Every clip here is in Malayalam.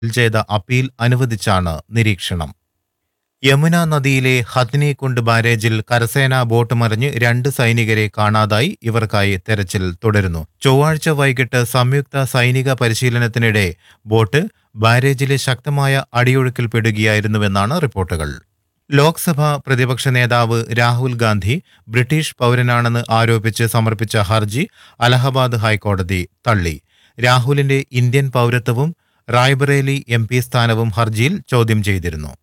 ചെയ്ത അപ്പീൽ അനുവദിച്ചാണ് നിരീക്ഷണം യമുന നദിയിലെ ഹത്നികുണ്ട് ബാരേജിൽ കരസേന ബോട്ട് മറിഞ്ഞ് രണ്ട് സൈനികരെ കാണാതായി ഇവർക്കായി തെരച്ചിൽ തുടരുന്നു ചൊവ്വാഴ്ച വൈകിട്ട് സംയുക്ത സൈനിക പരിശീലനത്തിനിടെ ബോട്ട് ബാരേജിലെ ശക്തമായ അടിയൊഴുക്കിൽപ്പെടുകയായിരുന്നുവെന്നാണ് റിപ്പോർട്ടുകൾ ലോക്സഭ പ്രതിപക്ഷ നേതാവ് രാഹുൽ ഗാന്ധി ബ്രിട്ടീഷ് പൗരനാണെന്ന് ആരോപിച്ച് സമർപ്പിച്ച ഹർജി അലഹബാദ് ഹൈക്കോടതി തള്ളി രാഹുലിന്റെ ഇന്ത്യൻ പൗരത്വവും റായ്ബറേലി എം പി സ്ഥാനവും ഹർജിയിൽ ചോദ്യം ചെയ്തിരുന്നു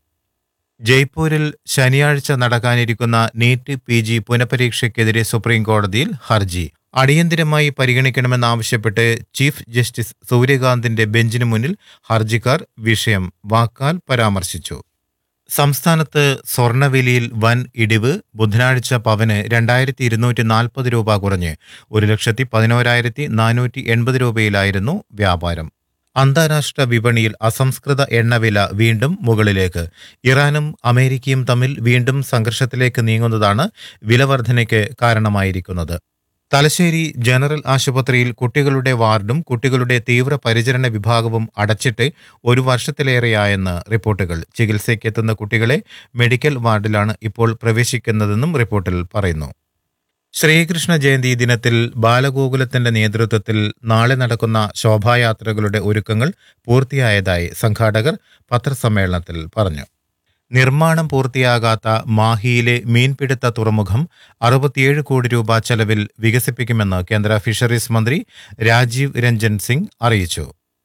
ജയ്പൂരിൽ ശനിയാഴ്ച നടക്കാനിരിക്കുന്ന നീറ്റ് പി ജി പുനഃപരീക്ഷയ്ക്കെതിരെ സുപ്രീം കോടതിയിൽ ഹർജി അടിയന്തിരമായി പരിഗണിക്കണമെന്നാവശ്യപ്പെട്ട് ചീഫ് ജസ്റ്റിസ് സൂര്യകാന്തിന്റെ ബെഞ്ചിന് മുന്നിൽ ഹർജിക്കാർ വിഷയം വാക്കാൽ പരാമർശിച്ചു സംസ്ഥാനത്ത് സ്വർണ്ണവിലയിൽ വൻ ഇടിവ് ബുധനാഴ്ച പവന് രണ്ടായിരത്തി ഇരുന്നൂറ്റി നാൽപ്പത് രൂപ കുറഞ്ഞ് ഒരു ലക്ഷത്തി പതിനോരായിരത്തി നാനൂറ്റി എൺപത് രൂപയിലായിരുന്നു വ്യാപാരം അന്താരാഷ്ട്ര വിപണിയിൽ അസംസ്കൃത എണ്ണവില വീണ്ടും മുകളിലേക്ക് ഇറാനും അമേരിക്കയും തമ്മിൽ വീണ്ടും സംഘർഷത്തിലേക്ക് നീങ്ങുന്നതാണ് വിലവർധനയ്ക്ക് കാരണമായിരിക്കുന്നത് തലശ്ശേരി ജനറൽ ആശുപത്രിയിൽ കുട്ടികളുടെ വാർഡും കുട്ടികളുടെ തീവ്ര പരിചരണ വിഭാഗവും അടച്ചിട്ട് ഒരു വർഷത്തിലേറെയായെന്ന് റിപ്പോർട്ടുകൾ ചികിത്സയ്ക്കെത്തുന്ന കുട്ടികളെ മെഡിക്കൽ വാർഡിലാണ് ഇപ്പോൾ പ്രവേശിക്കുന്നതെന്നും റിപ്പോർട്ടിൽ പറയുന്നു ശ്രീകൃഷ്ണ ജയന്തി ദിനത്തിൽ ബാലഗോകുലത്തിന്റെ നേതൃത്വത്തിൽ നാളെ നടക്കുന്ന ശോഭായാത്രകളുടെ ഒരുക്കങ്ങൾ പൂർത്തിയായതായി സംഘാടകർ പത്രസമ്മേളനത്തിൽ പറഞ്ഞു നിർമ്മാണം പൂർത്തിയാകാത്ത മാഹിയിലെ മീൻപിടുത്ത തുറമുഖം അറുപത്തിയേഴ് കോടി രൂപ ചെലവിൽ വികസിപ്പിക്കുമെന്ന് കേന്ദ്ര ഫിഷറീസ് മന്ത്രി രാജീവ് രഞ്ജൻ സിംഗ് അറിയിച്ചു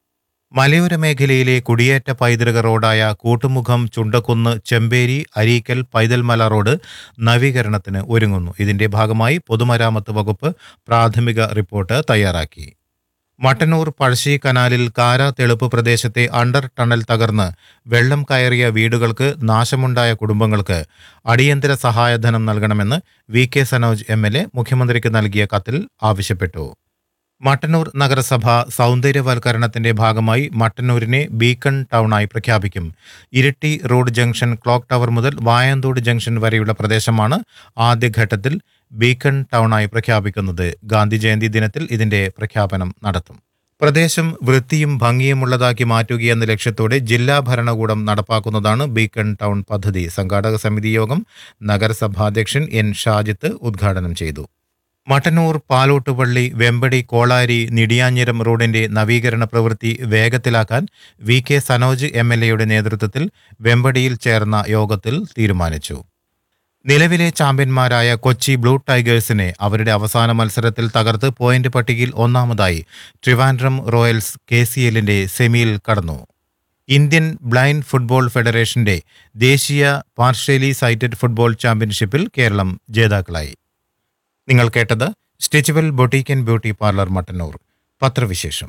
മലയോര മേഖലയിലെ കുടിയേറ്റ പൈതൃക റോഡായ കൂട്ടുമുഖം ചുണ്ടക്കുന്ന് ചെമ്പേരി അരീക്കൽ പൈതൽമല റോഡ് നവീകരണത്തിന് ഒരുങ്ങുന്നു ഇതിന്റെ ഭാഗമായി പൊതുമരാമത്ത് വകുപ്പ് പ്രാഥമിക റിപ്പോർട്ട് തയ്യാറാക്കി മട്ടന്നൂർ പഴശ്ശി കനാലിൽ കാര തെളുപ്പ് പ്രദേശത്തെ അണ്ടർ ടണൽ തകർന്ന് വെള്ളം കയറിയ വീടുകൾക്ക് നാശമുണ്ടായ കുടുംബങ്ങൾക്ക് അടിയന്തര സഹായധനം നൽകണമെന്ന് V K Sanoj M L A മുഖ്യമന്ത്രിക്ക് നൽകിയ കത്തിൽ ആവശ്യപ്പെട്ടു മട്ടന്നൂർ നഗരസഭ സൗന്ദര്യവൽക്കരണത്തിന്റെ ഭാഗമായി മട്ടന്നൂരിനെ ബീക്കൺ ടൗണായി പ്രഖ്യാപിക്കും Iritty road junction clock tower മുതൽ വായന്തോട് ജംഗ്ഷൻ വരെയുള്ള പ്രദേശമാണ് ആദ്യഘട്ടത്തിൽ ബീക്കൺ ടൗണായി പ്രഖ്യാപിക്കുന്നത് ഗാന്ധി ജയന്തി ദിനത്തിൽ ഇതിന്റെ പ്രഖ്യാപനം നടത്തും പ്രദേശം വൃത്തിയും ഭംഗിയുമുള്ളതാക്കി മാറ്റുകയെന്ന ലക്ഷ്യത്തോടെ ജില്ലാ ഭരണകൂടം നടപ്പാക്കുന്നതാണ് ബീക്കൺ ടൗൺ പദ്ധതി സംഘാടക സമിതി യോഗം നഗരസഭാധ്യക്ഷൻ എൻ ഷാജിത്ത് ഉദ്ഘാടനം ചെയ്തു മട്ടന്നൂർ പാലോട്ടുപള്ളി വെമ്പടി കോളാരി നിടിയാഞ്ഞിരം റോഡിന്റെ നവീകരണ പ്രവൃത്തി വേഗത്തിലാക്കാൻ V K Sanoj M L എയുടെ നേതൃത്വത്തിൽ വെമ്പടിയിൽ ചേർന്ന യോഗത്തിൽ തീരുമാനിച്ചു നിലവിലെ ചാമ്പ്യന്മാരായ കൊച്ചി ബ്ലൂ ടൈഗേഴ്സിനെ അവരുടെ അവസാന മത്സരത്തിൽ തകർത്ത് പോയിന്റ് പട്ടികയിൽ ഒന്നാമതായി ട്രിവാൻഡ്രം റോയൽസ് കെ സി എല്ലിന്റെ സെമിയിൽ കടന്നു ഇന്ത്യൻ ബ്ലൈൻഡ് ഫുട്ബോൾ ഫെഡറേഷന്റെ ദേശീയ പാർഷ്യലി സൈറ്റഡ് ഫുട്ബോൾ ചാമ്പ്യൻഷിപ്പിൽ കേരളം ജേതാക്കളായി നിങ്ങൾ കേട്ടത് Stitchwell boutique and beauty parlour Mattannur പത്രവിശേഷം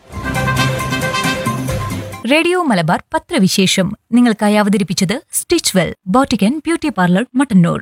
റേഡിയോ മലബാർ പത്രവിശേഷം നിങ്ങൾക്കായി അവതരിപ്പിച്ചത് Stitchwell boutique and beauty parlour Mattannur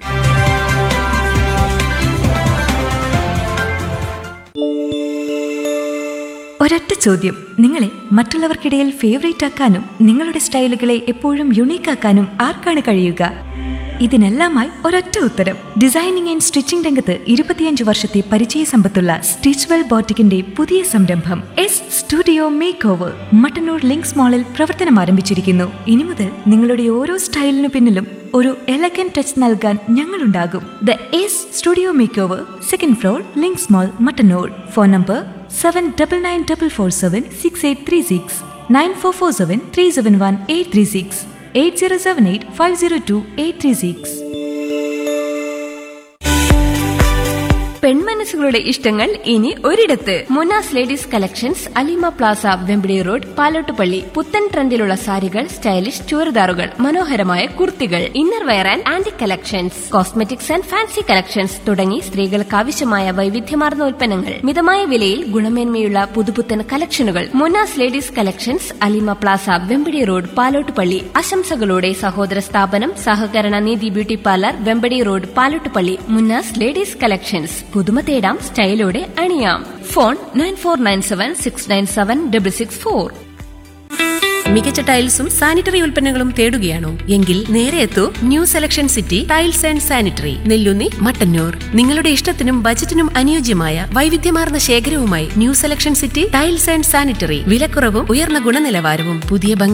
ഒരൊറ്റ ചോദ്യം നിങ്ങളെ മറ്റുള്ളവർക്കിടയിൽ ഫേവറേറ്റ് ആക്കാനും നിങ്ങളുടെ സ്റ്റൈലുകളെ എപ്പോഴും യുണീക്ക് ആക്കാനും ആർക്കാണ് കഴിയുക ഇതിനെല്ലാമായി ഒരൊറ്റ ഉത്തരം ഡിസൈനിങ് ആൻഡ് സ്റ്റിച്ചിംഗ് രംഗത്ത് ഇരുപത്തിയഞ്ച് വർഷത്തെ പരിചയ സമ്പത്തുള്ള സ്റ്റിച്ച്വെൽ ബോട്ടിക്കിന്റെ പുതിയ സംരംഭം S studio make makeover Mattannur Links മാളിൽ പ്രവർത്തനം ആരംഭിച്ചിരിക്കുന്നു ഇനി മുതൽ നിങ്ങളുടെ ഓരോ സ്റ്റൈലിനു പിന്നിലും ഒരു എലഗൻ ടച്ച് നൽകാൻ ഞങ്ങളുണ്ടാകും the S studio make over second floor Links mall Mattannur phone number seven double nine double four seven six eight three six nine four four seven three seven one eight three six eight zero seven eight five zero two eight three six പെൺമനസ്സുകളുടെ ഇഷ്ടങ്ങൾ ഇനി ഒരിടത്ത് Munas ladies collections Alima plaza Vempidi road Palottupalli പുത്തൻ ട്രെൻഡിലുള്ള സാരികൾ സ്റ്റൈലിഷ് ചുരിദാറുകൾ മനോഹരമായ കുർത്തികൾ inner wear and anti collections cosmetics and fancy collections തുടങ്ങി സ്ത്രീകൾക്ക് ആവശ്യമായ വൈവിധ്യമാർന്ന ഉൽപ്പന്നങ്ങൾ മിതമായ വിലയിൽ ഗുണമേന്മയുള്ള പുതുപുത്തൻ കളക്ഷനുകൾ Munas ladies collections Alima plaza Vembadi road Palottupalli ആശംസകളോടെ സഹോദര സ്ഥാപനം സഹകരണ Neethi beauty parlour Vembadi road Palottupalli Munnas ladies collections പുതുമ തേടാം സ്റ്റൈലോടെ അണിയാം phone nine four nine seven six nine seven double six four മികച്ച ടൈൽസും സാനിറ്ററി ഉൽപ്പന്നങ്ങളും തേടുകയാണോ എങ്കിൽ നേരെ എത്തൂ new selection city tiles and sanitary Nellunni Mattannur നിങ്ങളുടെ ഇഷ്ടത്തിനും ബജറ്റിനും അനുയോജ്യമായ വൈവിധ്യമാർന്ന ശേഖരവുമായി new selection city tiles and sanitary വിലക്കുറവും ഉയർന്ന ഗുണനിലവാരവും പുതിയ ഭംഗി